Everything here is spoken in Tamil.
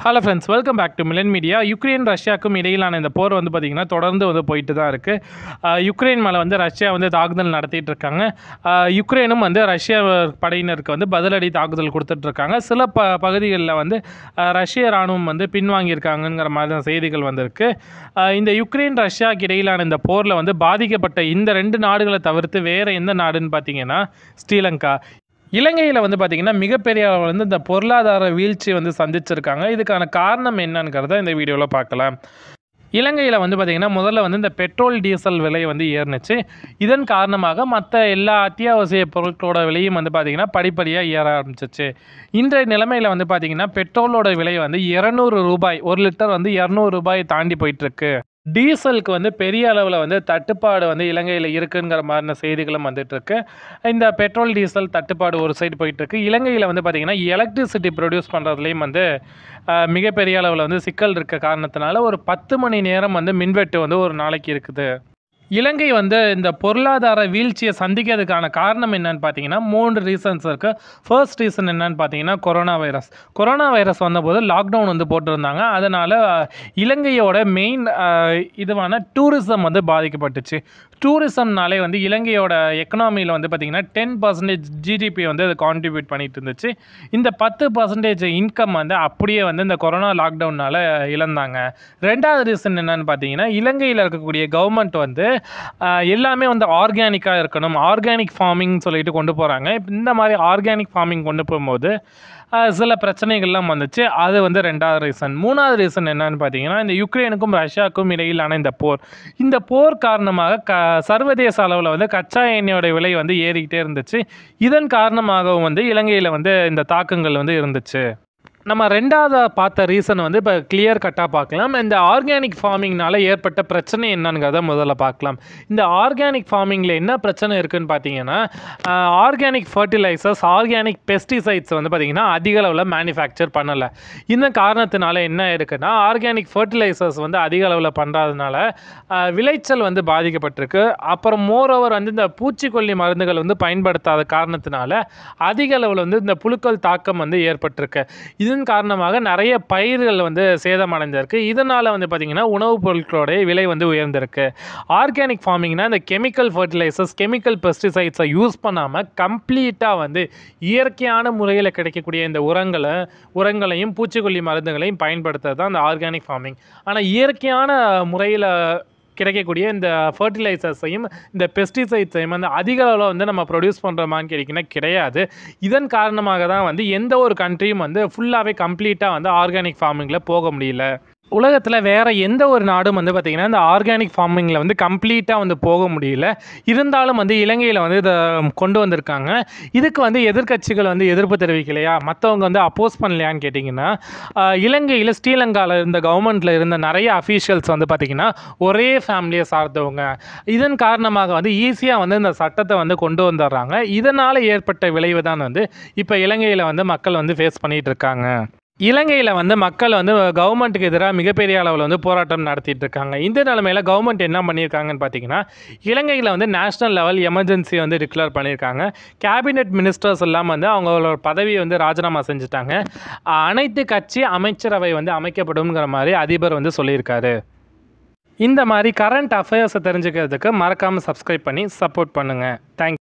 hello friends welcome back to Milan media Ukraine ரஷ்யாவுக்கும் இடையிலான இந்த போர் வந்து பார்த்திங்கன்னா தொடர்ந்து வந்து போயிட்டு தான் இருக்குது யுக்ரைன் மேலே வந்து ரஷ்யா வந்து தாக்குதல் நடத்திட்டு இருக்காங்க ஆஹ் யுக்ரைனும் வந்து ரஷ்ய படையினருக்கு வந்து பதிலடி தாக்குதல் கொடுத்துட்டு இருக்காங்க சில ப பகுதிகளில் வந்து ஆஹ் ரஷ்ய இராணுவம் வந்து பின்வாங்கியிருக்காங்கங்கிற மாதிரி செய்திகள் வந்திருக்கு ஆஹ் இந்த யுக்ரைன் ரஷ்யாவுக்கு இடையிலான இந்த போரில் வந்து பாதிக்கப்பட்ட இந்த ரெண்டு நாடுகளை தவிர்த்து வேறு எந்த நாடுன்னு பார்த்தீங்கன்னா ஸ்ரீலங்கா இலங்கையில் வந்து பார்த்திங்கன்னா மிகப்பெரிய அளவில் வந்து இந்த பொருளாதார வீழ்ச்சி வந்து சந்திச்சிருக்காங்க இதுக்கான காரணம் என்னங்கிறத இந்த வீடியோவில் பார்க்கலாம் இலங்கையில் வந்து பார்த்திங்கன்னா முதல்ல வந்து இந்த பெட்ரோல் டீசல் விலை வந்து ஏறுனுச்சு இதன் காரணமாக மற்ற எல்லா அத்தியாவசிய பொருட்களோட விலையும் வந்து பார்த்திங்கன்னா படிப்படியாக ஏற ஆரம்பிச்சிச்சு இன்றைய நிலைமையில் வந்து பார்த்திங்கன்னா பெட்ரோலோட விலை வந்து இரநூறு ரூபாய் ஒரு லிட்டர் வந்து இரநூறு ரூபாய் தாண்டி போயிட்டுருக்கு டீசலுக்கு வந்து பெரிய அளவில் வந்து தட்டுப்பாடு வந்து இலங்கையில் இருக்குங்கிற மாதிரின செய்திகளும் வந்துட்டு இருக்கு இந்த பெட்ரோல் டீசல் தட்டுப்பாடு ஒரு சைடு போயிட்டு இருக்கு இலங்கையில் வந்து பார்த்திங்கன்னா எலக்ட்ரிசிட்டி ப்ரொடியூஸ் பண்ணுறதுலேயும் வந்து ஆஹ், மிகப்பெரிய அளவில் வந்து சிக்கல் இருக்க காரணத்தினால ஒரு பத்து மணி நேரம் வந்து மின்வெட்டு வந்து ஒரு நாளைக்கு இருக்குது இலங்கை வந்து இந்த பொருளாதார வீழ்ச்சியை சந்திக்கிறதுக்கான காரணம் என்னன்னு பார்த்தீங்கன்னா மூன்று ரீசன்ஸ் இருக்குது ஃபர்ஸ்ட் ரீசன் என்னன்னு பார்த்தீங்கன்னா கொரோனா வைரஸ் கொரோனா வைரஸ் வந்தபோது லாக்டவுன் வந்து போட்டிருந்தாங்க அதனால் இலங்கையோட மெயின் இதுவான டூரிசம் வந்து பாதிக்கப்பட்டுச்சு டூரிசம்னாலே வந்து இலங்கையோட எக்கனாமியில் வந்து பார்த்திங்கன்னா டென் பர்சன்டேஜ் ஜிடிபி வந்து அது கான்ட்ரிபியூட் பண்ணிட்டு இருந்துச்சு இந்த பத்து பர்சன்டேஜ் இன்கம் வந்து அப்படியே வந்து இந்த கொரோனா லாக்டவுனால் இழந்தாங்க ரெண்டாவது ரீசன் என்னன்னு பார்த்தீங்கன்னா இலங்கையில் இருக்கக்கூடிய கவர்மெண்ட் வந்து ஆஹ், எல்லாமே வந்து ஆர்கானிக்காக இருக்கணும் ஆர்கானிக் ஃபார்மிங் சொல்லிட்டு கொண்டு போகிறாங்க இந்த மாதிரி ஆர்கானிக் ஃபார்மிங் கொண்டு போகும்போது ஆஹ், சில பிரச்சனைகள்லாம் வந்துச்சு அது வந்து ரெண்டாவது ரீசன் மூணாவது ரீசன் என்னன்னு பார்த்தீங்கன்னா இந்த யுக்ரைனுக்கும் ரஷ்யாவுக்கும் இடையிலான இந்த போர் இந்த போர் காரணமாக க சர்வதேச அளவில் வந்து கச்சா எண்ணெயோட விலை வந்து ஏறிக்கிட்டே இருந்துச்சு இதன் காரணமாகவும் வந்து இலங்கையில் வந்து இந்த தாக்கங்கள் வந்து இருந்துச்சு நம்ம ரெண்டாவது பார்த்த ரீசன் வந்து இப்போ கிளியர் கட்டாக பார்க்கலாம் இந்த ஆர்கானிக் ஃபார்மிங்னால ஏற்பட்ட பிரச்சனை என்னங்கிறத முதல்ல பார்க்கலாம் இந்த ஆர்கானிக் ஃபார்மிங்கில் என்ன பிரச்சனை இருக்குன்னு பார்த்தீங்கன்னா ஆர்கானிக் ஃபர்டிலைசர்ஸ் ஆர்கானிக் பெஸ்டிசைட்ஸ் வந்து பார்த்திங்கன்னா அதிக அளவில் மேனுஃபேக்சர் பண்ணலை இந்த காரணத்தினால என்ன இருக்குன்னா ஆர்கானிக் ஃபர்டிலைசர்ஸ் வந்து அதிக அளவில் பண்ணுறதுனால விளைச்சல் வந்து பாதிக்கப்பட்டிருக்கு அப்புறம் மோரோவர் வந்து இந்த பூச்சிக்கொல்லி மருந்துகள் வந்து பயன்படுத்தாத காரணத்தினால அதிக அளவில் வந்து இந்த புழுக்கள் தாக்கம் வந்து ஏற்பட்டிருக்கு இதன் காரணமாக நிறைய பயிர்கள் வந்து சேதமடைஞ்சிருக்கு இதனால் வந்து பார்த்திங்கன்னா உணவுப் பொருட்களோடைய விலை வந்து உயர்ந்திருக்கு ஆர்கானிக் ஃபார்மிங்னா இந்த கெமிக்கல் ஃபர்டிலைசர்ஸ் கெமிக்கல் பெஸ்டிசைட்ஸை யூஸ் பண்ணாமல் கம்ப்ளீட்டாக வந்து இயற்கையான முறையில் கிடைக்கக்கூடிய இந்த உரங்களை உரங்களையும் பூச்சிக்கொல்லி மருந்துகளையும் பயன்படுத்துறது தான் இந்த ஆர்கானிக் ஃபார்மிங் ஆனால் இயற்கையான முறையில் கிடைக்கக்கூடிய இந்த ஃபர்டிலைசர்ஸையும் இந்த பெஸ்டிசைட்ஸையும் வந்து அதிக அளவில் வந்து நம்ம ப்ரொடியூஸ் பண்ணுறோமான்னு கேட்டிங்கன்னா கிடையாது இதன் காரணமாக தான் வந்து எந்த ஒரு கண்ட்ரியும் வந்து ஃபுல்லாகவே கம்ப்ளீட்டாக வந்து ஆர்கானிக் ஃபார்மிங்கில் போக முடியல உலகத்தில் வேறு எந்த ஒரு நாடும் வந்து பார்த்திங்கன்னா இந்த ஆர்கானிக் ஃபார்மிங்கில் வந்து கம்ப்ளீட்டாக வந்து போக முடியல இருந்தாலும் வந்து இலங்கையில் வந்து இதை கொண்டு வந்திருக்காங்க இதுக்கு வந்து எதிர்க்கட்சிகள் வந்து எதிர்ப்பு தெரிவிக்கலையா மற்றவங்க வந்து அப்போஸ் பண்ணலையான்னு கேட்டிங்கன்னா ஆஹ், இலங்கையில் ஸ்ரீலங்காவில் இருந்த கவர்மெண்ட்டில் இருந்த நிறைய அஃபீஷியல்ஸ் வந்து பார்த்திங்கன்னா ஒரே ஃபேமிலியை சார்ந்தவங்க இதன் காரணமாக வந்து ஈஸியாக வந்து இந்த சட்டத்தை வந்து கொண்டு வந்துடுறாங்க இதனால் ஏற்பட்ட விளைவு தான் வந்து இப்போ இலங்கையில் வந்து மக்கள் வந்து ஃபேஸ் பண்ணிகிட்டு இருக்காங்க இலங்கையில் வந்து மக்கள் வந்து கவர்மெண்ட்டுக்கு எதிராக மிகப்பெரிய அளவில் வந்து போராட்டம் நடத்திட்டு இருக்காங்க இந்த நிலமையில கவர்மெண்ட் என்ன பண்ணியிருக்காங்கன்னு பார்த்தீங்கன்னா இலங்கையில் வந்து நேஷனல் லெவல் எமர்ஜென்சி வந்து டிக்ளேர் பண்ணியிருக்காங்க கேபினெட் மினிஸ்டர்ஸ் எல்லாம் வந்து அவங்களோட பதவியை வந்து ராஜினாமா செஞ்சுட்டாங்க அனைத்து கட்சி அமைச்சரவை வந்து அமைக்கப்படும்ங்கிற மாதிரி அதிபர் வந்து சொல்லியிருக்காரு இந்த மாதிரி கரண்ட் அஃபேர்ஸை தெரிஞ்சுக்கிறதுக்கு மறக்காமல் சப்ஸ்கிரைப் பண்ணி சப்போர்ட் பண்ணுங்கள் தேங்க்